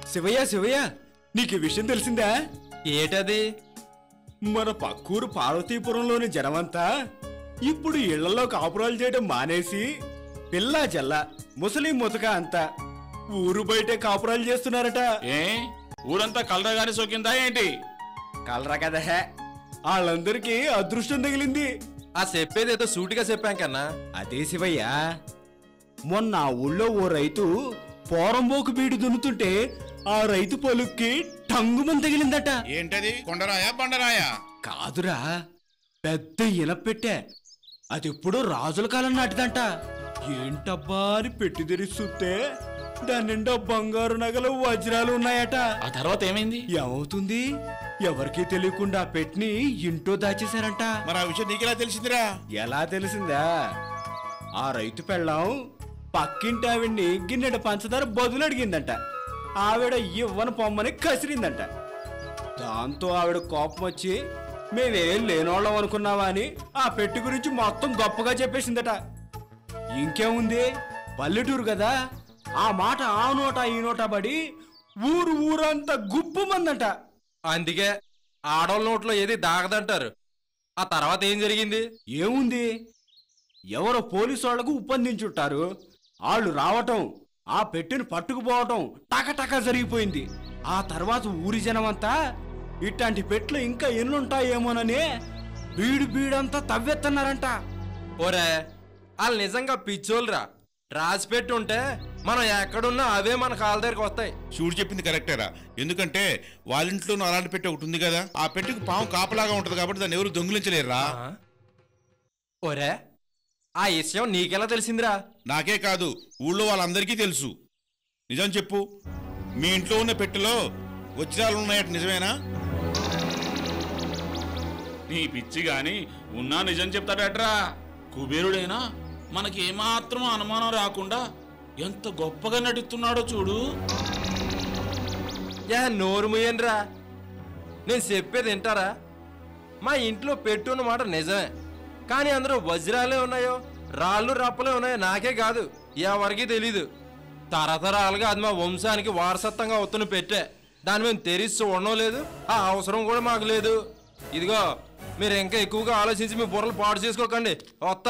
శివయ్య శివయ్య నీకు ఈ విషయం తెలిసిందా ఏటది మన పక్కూరు పార్వతీపురంలోని జనమంతా ఇప్పుడు ఇళ్లలో కాపురాలు చేయడం మానేసి పిల్లా జల్ల ముసలి ముతక అంతా ఊరు బయటే కాపురాలు చేస్తున్నారట ఏ ఊరంతా కలరగానే సోకిందా ఏంటి కలరా కదా హే. వాళ్ళందరికీ అదృష్టం తగిలింది ఆ చెప్పేది ఏదో సూటిగా చెప్పాం కన్నా అదే శివయ్య మొన్న ఆ ఊళ్ళో ఓ రైతు పోరంబోకు బీడు దున్నుతుంటే ఆ రైతు పొలుక్కి టంగుమని తగిలిందట ఏంటది కొండరాయా బండరాయా కాదురా పెద్ద ఇనపెట్టే అది ఎప్పుడో రాజుల కాలం నాటిదంట ఏంటబ్బా అని పెట్టి తెరిస్తుంటే దాని నిండా బంగారు నగలు వజ్రాలు ఉన్నాయట ఆ తర్వాత ఏమైంది ఏమవుతుంది ఎవరికీ తెలియకుండా ఆ పెట్టిని ఇంట్లో దాచేశారంట మరి ఆ విషయం నీకెలా తెలిసిందిరా ఎలా తెలిసిందా ఆ రైతు పెళ్ళాం పక్కింటి ఆవిడ్ని గిన్నెట పంచదార బదులు అడిగిందంట ఆవిడ ఇవ్వను పొమ్మని కసిరిందంట దాంతో ఆవిడ కోపం వచ్చి మేమేం లేనోళ్ళం అనుకున్నావా అని ఆ పెట్టి గురించి మొత్తం గొప్పగా చెప్పేసిందట ఇంకేముంది పల్లెటూరు కదా ఆ మాట ఆ నోట ఈ నోట పడి ఊరు ఊరంతా గుప్పు మందంట అందుకే ఆడోళ్ళ నోట్లో ఏది దాగదంటారు ఆ తర్వాత ఏం జరిగింది ఏముంది ఎవరో పోలీసు వాళ్లకు ఉప్పందించుంటారు వాళ్ళు రావటం ఆ పెట్టెను పట్టుకుపోవటం టకటక జరిగిపోయింది ఆ తర్వాత ఊరి జనమంతా ఇట్లాంటి పెట్లు ఇంకా ఎన్నుంటాయేమోనని బీడు బీడంతా తవ్వెత్తన్నారంట ఓరే వాళ్ళు నిజంగా పిచ్చోళ్ళరా రాసి పెట్టి ఉంటే మనం ఎక్కడున్నా అవే మన కాళ్ళ దగ్గరికి వస్తాయి శివుడు చెప్పింది కరెక్టేరా ఎందుకంటే వాళ్ళ ఇంట్లోనూ అలాంటి పెట్టి ఒకటి ఉంది కదా ఆ పెట్టికి పాము కాపలాగా ఉంటది కాబట్టి దాన్ని ఎవరు దొంగిలించలేరురా ఆ? ఓరే ఆ విషయం నీకెలా తెలిసిందిరా నాకే కాదు ఊళ్ళో వాళ్ళందరికీ తెలుసు నిజం చెప్పు మీ ఇంట్లో ఉన్న పెట్టెలో వజ్రాలు ఉన్నాయట నిజమేనా నీ పిచ్చి గాని ఉన్నా నిజం చెప్తాడట్రా కుబేరుడైనా మనకి ఏమాత్రం అనుమానం రాకుండా ఎంత గొప్పగా నటిస్తున్నాడో చూడు యా నోరు ముయ్యండిరా నేను చెప్పేది వింటారా మా ఇంట్లో పెట్టున్న మాట నిజమే కానీ అందులో వజ్రాలే ఉన్నాయో రాళ్ళు రప్పలే ఉన్నాయో నాకే కాదు ఎవరికి తెలీదు తరతరాలుగా అది మా వంశానికి వారసత్వంగా వస్తున్న పెట్టే దాన్ని మేము తెరిచి చూడడం లేదు ఆ అవసరం కూడా మాకు లేదు ఇదిగో మీరు ఇంకా ఎక్కువగా ఆలోచించి మీ బుర్రలు పాడు చేసుకోకండి వస్తా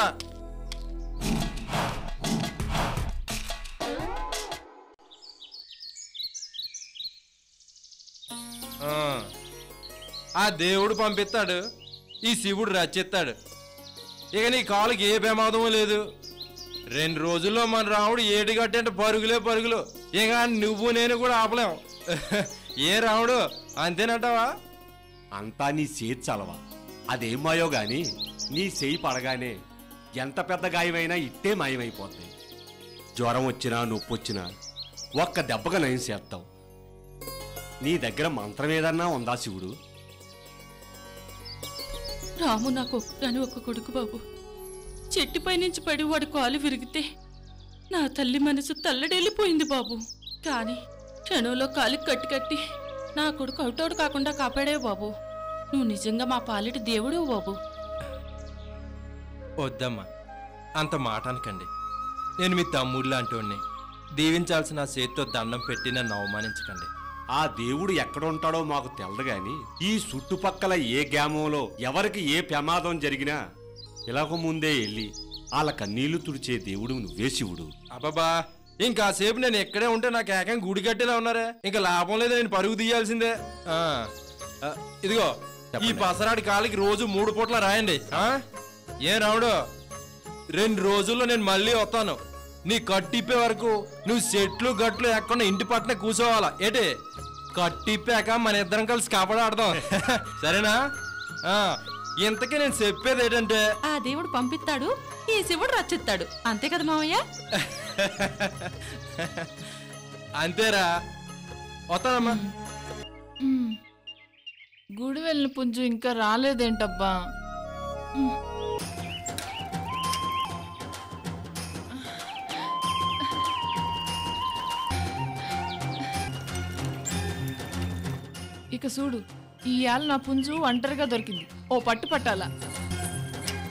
ఆ. ఆ దేవుడు పంపిస్తాడు ఈ శివుడు రచిస్తాడు ఇక నీ కాలుకి ఏ ప్రమాదం లేదు రెండు రోజుల్లో మన రాముడు ఏటి కట్టంటే పరుగులే పరుగులు ఇక నువ్వు నేను కూడా ఆపలేం ఏ రాముడు అంతేనంటావా అంతా నీ చేతి చలవా అదేం మాయో గాని నీ చేయి పడగానే ఎంత పెద్ద గాయమైనా ఇట్టే మాయమైపోతాయి జ్వరం వచ్చినా నొప్పి వచ్చినా ఒక్క దెబ్బగా నయం చేస్తావు నీ దగ్గర మంత్రం ఏదన్నా ఉందా శివుడు రాము నాకు ఒక్కగాని ఒక్క కొడుకు బాబు చెట్టుపై నుంచి పడి వాడి కాలు విరిగితే నా తల్లి మనసు తల్లడెళ్ళిపోయింది బాబు కానీ క్షణంలో కాలికి కట్టి కట్టి నా కొడుకు అవుటోడు కాకుండా కాపాడే బాబు నువ్వు నిజంగా మా పాలిటి దేవుడు బాబు వద్దమ్మా అంత మాట అనకండి నేను మీ తమ్ముడు లాంటి దీవించాల్సిన ఆ చేతితో దండం పెట్టి నన్ను అవమానించకండి ఆ దేవుడు ఎక్కడుంటాడో మాకు తెలదు గాని ఈ చుట్టుపక్కల ఏ గ్రామంలో ఎవరికి ఏ ప్రమాదం జరిగినా ఇలాగ ముందే వెళ్ళి వాళ్ళ కన్నీళ్లు తుడిచే దేవుడు నువ్వే శివుడు అబ్బబ్బా ఇంకాసేపు నేను ఎక్కడే ఉంటే నాకు ఏకంగా గుడి కట్టేలా ఉన్నారే ఇంకా లాభం లేదు నేను పరుగు తీయాల్సిందే ఆ, ఆ, ఇదిగో ఈ పసరాడి కాలికి రోజు మూడు పూట్ల రాయండి ఆ? ఏం రావుడు రెండు రోజుల్లో నేను మళ్ళీ వస్తాను నీ కట్టిప్పే వరకు నువ్వు చెట్లు గట్లు ఎక్కడ ఇంటి పక్కనే కూర్చోవాలా ఏటి కట్టిప్పాక మన ఇద్దరం కలిసి కాపాడాడదాం సరేనా ఆ, ఇంతకీ నేను చెప్పేది ఏంటంటే ఆ దేవుడు పంపిస్తాడు ఈ శివుడు రచిస్తాడు అంతే కదా మామయ్య అంతేరా వస్తానమ్మా గుడి వెళ్ళిన పుంజు ఇంకా రాలేదేంటబ్బా ఇక చూడు ఈ యాల నా పుంజు ఒంటరిగా దొరికింది ఓ పట్టు పట్టాలా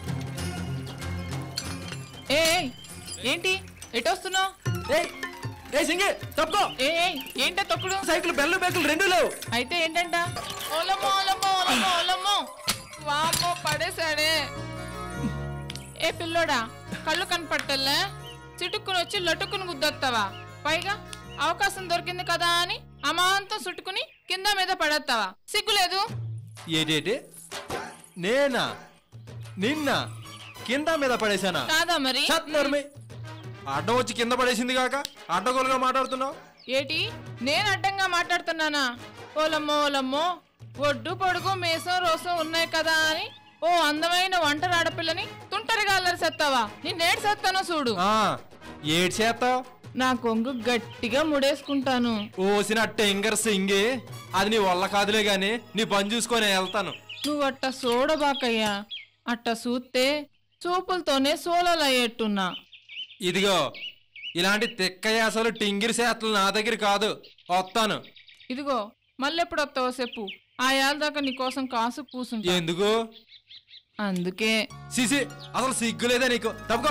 ఏ ఏయ్, ఏంటి ఎటొస్తున్నావు ఏయ్ ఏ సింగి తప్పుకో ఏ ఏ, ఏంటా తొక్కుడు సైకిల్ బెల్లు బేకులు రెండు లేవు అయితే ఏంటంట ఓలమ్మో ఓలమ్మో ఓలమ్మో ఓలమ్మో వామ్మో పడేశాడే ఏ పిల్లోడా కళ్ళు కనపట్టలే చిటుక్కుని వచ్చి లటుక్కుని గుద్దొత్తావా పైగా అవకాశం దొరికింది కదా అని అమాంతం చుట్టుకుని కింద మీద పడేస్తావా సిగ్గులేదు ఏటేటి నేనా నిన్న కింద మీద పడేశానా కాదా మరి చత్ నోర్మి. అడ్డం వచ్చి కింద పడేసింది కాక అడ్డగోలుగా మాట్లాడుతున్నావు ఏటి నేను అడ్డంగా మాట్లాడుతున్నానా ఓలమ్మో ఓలమ్మో ఒడ్డు పొడుగు మీసం రోసం ఉన్నాయి కదా అని ఓ అందమైన ఒంటరి ఆడపిల్లని తుంటరిగా అల్లరి సెత్తావా నిన్నేడు సెత్తానో చూడు ఆ, ఏడ్ చేస్తావు నా కొంగు గట్టిగా ముడేసుకుంటాను ఓసిన టెంగర్ సింగి అది నీ వల్ల కాదులే గాని నీ పని చూసుకొని వెళ్తాను నువ్వు అట్ట చూడబాకయ్యా అట్ట చూస్తే చూపులతోనే సోలలయ్యేట్టున్నా ఇదిగో ఇలాంటి తిక్క యాసలు టింగిరి చేతలు నా దగ్గర కాదు వస్తాను ఇదిగో మళ్ళెప్పుడు వస్తావో చెప్పు ఆ ఏళ్ళ దాకా నీకోసం కాసు కూసుంటా ఎందుకు అందుకే సిసి అసలు సిగ్గులేదా నీకు తప్పుకో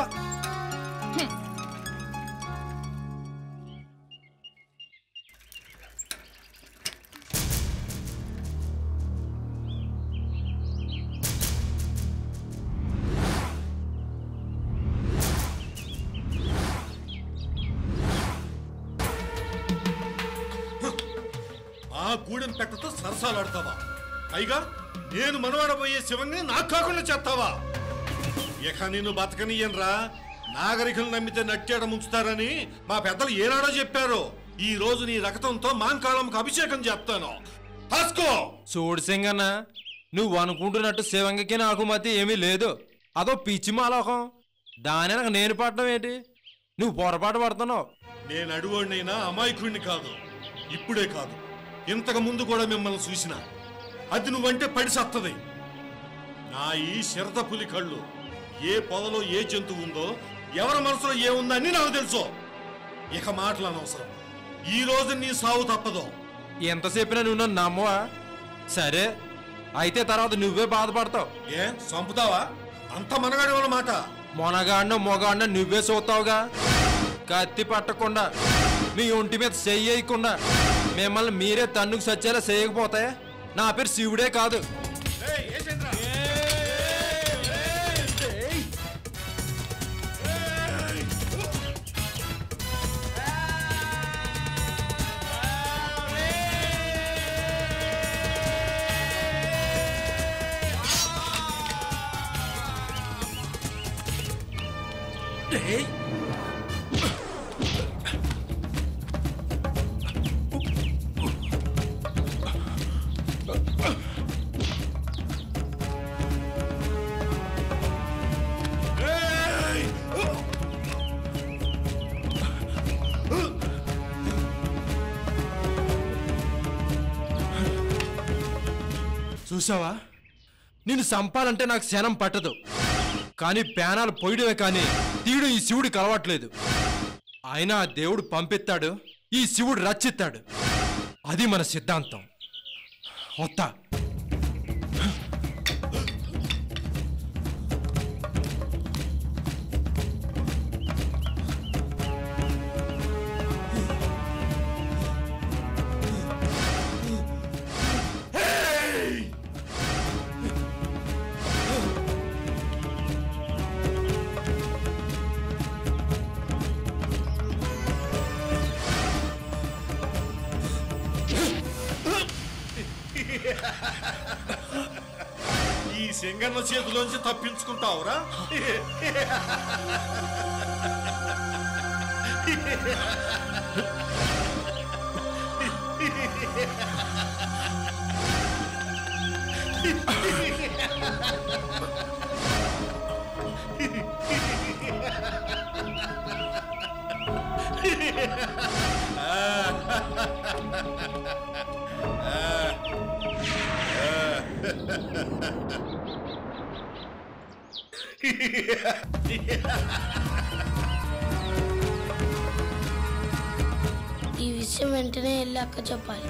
ఆ గూడెం పెట్టతో సరసాలాడతావా పైగా నేను మనవాడబోయే శివంగి నాకు కాకుండా చేస్తావా ఇక నిన్ను బతకనియనరా నాగరికలు నమ్మితే నట్టేడ ముంచుతారని మా పెద్దలు ఏనాడో చెప్పారు ఈ రోజు నీ రక్తంతో మాంకాళంకు అభిషేకం చేస్తాను కాసుకో చూడు సింగన్న నువ్వు అనుకుంటున్నట్టు శివంగికి నాకు మధ్య ఏమీ లేదు అదో పిచ్చి మాలోకం దాని నాకు నేను పడడం ఏంటి నువ్వు పొరపాటు పడుతున్నావు నేను అడుగుడినైనా అమాయకుడిని కాదు ఇప్పుడే కాదు ఇంతకు ముందు కూడా మిమ్మల్ని చూసిన అది నువ్వంటే పడి సత్తది నా ఈ శరత పులి కళ్ళు ఏ పొదలో ఏ జంతువు ఉందో ఎవరి మనసులో ఏముందని నాకు తెలుసు ఇక మాటలు అనవసరం ఈ రోజు నీ సావు తప్పదు ఎంత చెప్పినా నువ్వు నన్ను నమ్మవా సరే అయితే తర్వాత నువ్వే బాధపడతావు ఏ చంపుతావా అంత మనగాడి వాళ్ళ మాట మొనగాడినో మొగాడినో నువ్వే చూస్తావుగా కత్తి పట్టకుండా మీ ఒంటి మీద చెయ్యకుండా మిమ్మల్ని మీరే తన్నుకు సచ్చేలా చేయకపోతే నా పేరు శివుడే కాదు చూసావా నిన్ను చంపాలంటే నాకు శనం పట్టదు కానీ ప్యానాలు పొయ్యడమే కానీ తీయడం ఈ శివుడికి అలవాట్లేదు అయినా ఆ దేవుడు పంపిస్తాడు ఈ శివుడు రచ్చిస్తాడు అది మన సిద్ధాంతం వస్తా ఈ సింగన్న చేతిలోంచి తప్పించుకుంటావురా ఈ విషయం వెంటనే వెళ్ళి అక్క చెప్పాలి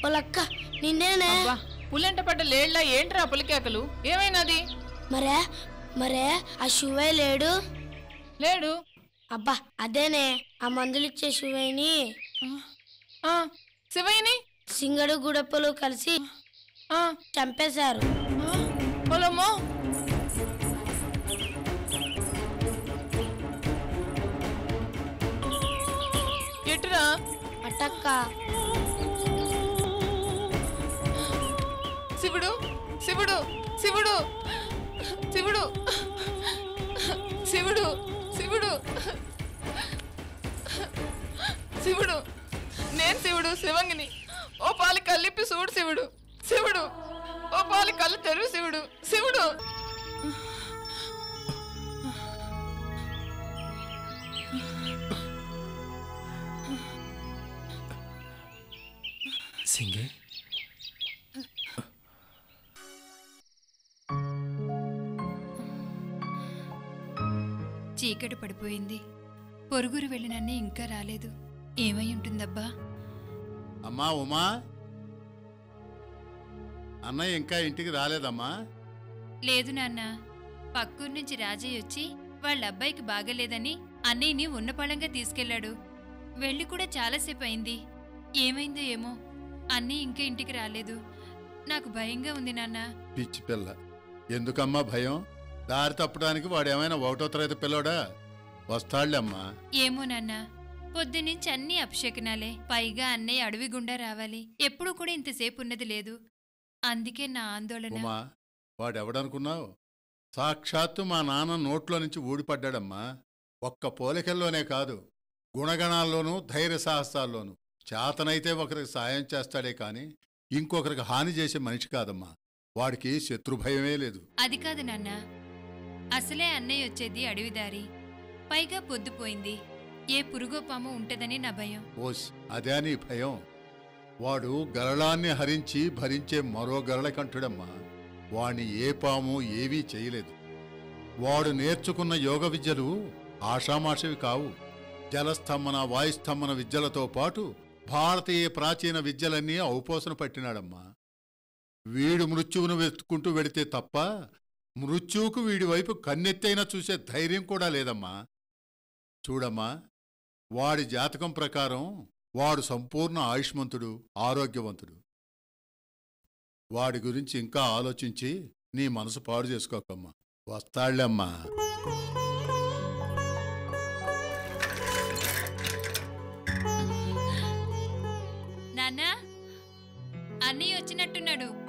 వాళ్ళక్క నిన్నేనే అబ్బా పులంట పడ్డ లేళ్ళ ఏంట్రా పులికేకలు ఏమైనది మరే మరే ఆ శివయ్య లేడు లేడు అబ్బా అదేనే ఆ మందులు ఇచ్చే శివయ్యని ఆ, శివయ్యని సింగడు గుడప్పలు కలిసి ఆ, చంపేశారు ఆ, పొలమ్మో ఎటురా అటక్క శివుడు శివుడు శివుడు శివుడు శివుడు శివుడు శివుడు నేను శివుడు శివంగిని ఓ పాలి కళ్ళిప్పి చూడు శివుడు శివుడు ఓ పాలి కళ్ళు తెరువు శివుడు శివుడు సింగే చీకటి పడిపోయింది పొరుగురు వెళ్ళినన్నీ ఇంకా రాలేదు ఏమై ఉంటుందబ్బా అమ్మా ఉమా అన్నయ్య ఇంకా ఇంటికి రాలేదమ్మా లేదు నాన్న పక్కూరు నుంచి రాజయ్య వచ్చి వాళ్ళ అబ్బాయికి బాగలేదని అన్నయ్యని ఉన్నపళంగా తీసుకెళ్లాడు వెళ్ళి కూడా చాలాసేపు అయింది ఏమైందో ఏమో అన్నయ్య ఇంకా ఇంటికి రాలేదు నాకు భయంగా ఉంది నాన్న పిచ్చి పిల్ల ఎందుకమ్మా భయం దారి తప్పడానికి వాడేమైనా ఒకటో తరగతి పిల్లోడా వస్తాడులేమ్మా ఏమో నాన్న పొద్దునుంచి అన్ని అపశకనాలే పైగా అన్నయ్య అడవి గుండా రావాలి ఎప్పుడూ కూడా ఇంతసేపు ఉన్నది లేదు అందుకే నా ఆందోళన ఉమా వాడెవడనుకున్నావు సాక్షాత్తు మా నాన్న నోట్లో నుంచి ఊడిపడ్డాడమ్మా ఒక్క పోలికల్లోనే కాదు గుణగణాల్లోనూ ధైర్య సాహసాల్లోనూ చేతనైతే ఒకరికి సాయం చేస్తాడే కాని ఇంకొకరికి హాని చేసే మనిషి కాదమ్మా వాడికి శత్రుభయమే లేదు అది కాదు నాన్న అసలే అన్నయ్య వచ్చేది అడవిదారి పైగా పొద్దుపోయింది ఏ పురుగో పాము ఉంటదని నా భయం ఓస్ అదే నీ భయం వాడు గరళాన్ని హరించి భరించే మరో గరళకంఠుడమ్మా వాణ్ణి ఏ పాము ఏవీ చేయలేదు వాడు నేర్చుకున్న యోగ విద్యలు ఆషామాషవి కావు జలస్తంభన వాయుస్తంభన విద్యలతో పాటు భారతీయ ప్రాచీన విద్యలన్నీ ఔపోసన పట్టినాడమ్మా వీడు మృత్యువును వెతుక్కుంటూ వెడితే తప్ప మృత్యువుకు వీడి వైపు కన్నెత్తైనా చూసే ధైర్యం కూడా లేదమ్మా చూడమ్మా వాడి జాతకం ప్రకారం వాడు సంపూర్ణ ఆయుష్మంతుడు ఆరోగ్యవంతుడు వాడి గురించి ఇంకా ఆలోచించి నీ మనసు పాడు చేసుకోకమ్మా వస్తాళ్ళమ్మా నాన్నా అన్నయ్య వచ్చినట్టున్నాడు